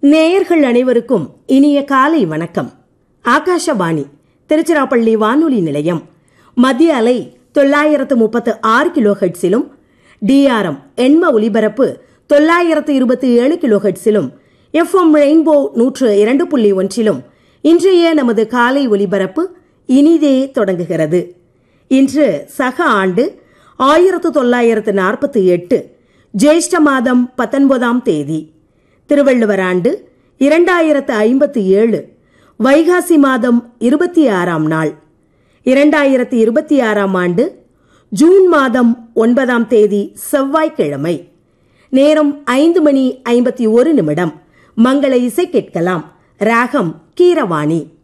நேயர்கள் அனைவருக்கும் இனிய காலை வணக்கம் ஆகாஷவாணி திருச்சிராப்பள்ளி வானொலி நிலையம் மத்திய அலை தொள்ளாயிரத்து முப்பத்து ஆறு கிலோ ஹெட்ஸிலும் டிஆர்எம் எண்ம ஒலிபரப்பு தொள்ளாயிரத்து இருபத்தி ஏழு கிலோ ஹெட்ஸிலும் எஃப்எம் ரெயின்போ நூற்று இரண்டு புள்ளி ஒன்றிலும் இன்றைய நமது காலை ஒலிபரப்பு இனிதே தொடங்குகிறது இன்று சக ஆண்டு ஆயிரத்து தொள்ளாயிரத்து நாற்பத்தி எட்டு ஜேஷ்ட மாதம் பத்தொன்பதாம் தேதி திருவள்ளுவர் ஆண்டு இரண்டாயிரத்து ஐம்பத்தி ஏழு வைகாசி மாதம் இருபத்தி ஆறாம் நாள் இரண்டாயிரத்து இருபத்தி ஆறாம் ஆண்டு ஜூன் மாதம் ஒன்பதாம் தேதி செவ்வாய்க்கிழமை நேரம் ஐந்து மணி ஐம்பத்தி ஒரு நிமிடம் மங்கள இசை கேட்கலாம் ராகம் கீரவாணி